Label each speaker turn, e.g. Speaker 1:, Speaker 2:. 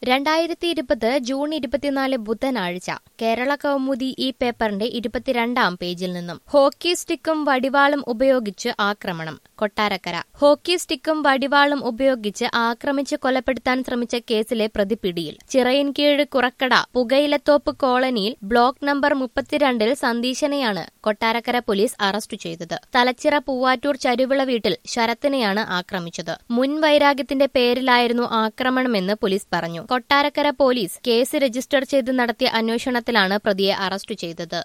Speaker 1: രണ്ടായിരത്തി ഇരുപത് ജൂൺ ഇരുപത്തിനാല് ബുധനാഴ്ച കേരള കൗമുദി ഈ പേപ്പറിന്റെ ഇരുപത്തിരണ്ടാം പേജിൽ നിന്നും ഹോക്കി സ്റ്റിക്കും വടിവാളും ഉപയോഗിച്ച് ആക്രമണം കൊട്ടാരക്കര ഹോക്കി സ്റ്റിക്കും വടിവാളും ഉപയോഗിച്ച് ആക്രമിച്ച് കൊലപ്പെടുത്താൻ ശ്രമിച്ച കേസിലെ പ്രതി പിടിയിൽ ചിറയിൻകീഴ് കുറക്കട പുകയിലത്തോപ്പ് കോളനിയിൽ ബ്ലോക്ക് നമ്പർ മുപ്പത്തിരണ്ടിൽ സന്ദീശനെയാണ് കൊട്ടാരക്കര പോലീസ് അറസ്റ്റ് ചെയ്തത് തലച്ചിറ പൂവാറ്റൂർ ചരുവിള വീട്ടിൽ ശരത്തിനെയാണ് ആക്രമിച്ചത് മുൻ വൈരാഗ്യത്തിന്റെ പേരിലായിരുന്നു ആക്രമണമെന്ന് പോലീസ് പറഞ്ഞു കൊട്ടാരക്കര പോലീസ് കേസ് രജിസ്റ്റർ ചെയ്ത് നടത്തിയ അന്വേഷണത്തിലാണ് പ്രതിയെ അറസ്റ്റ് ചെയ്തത്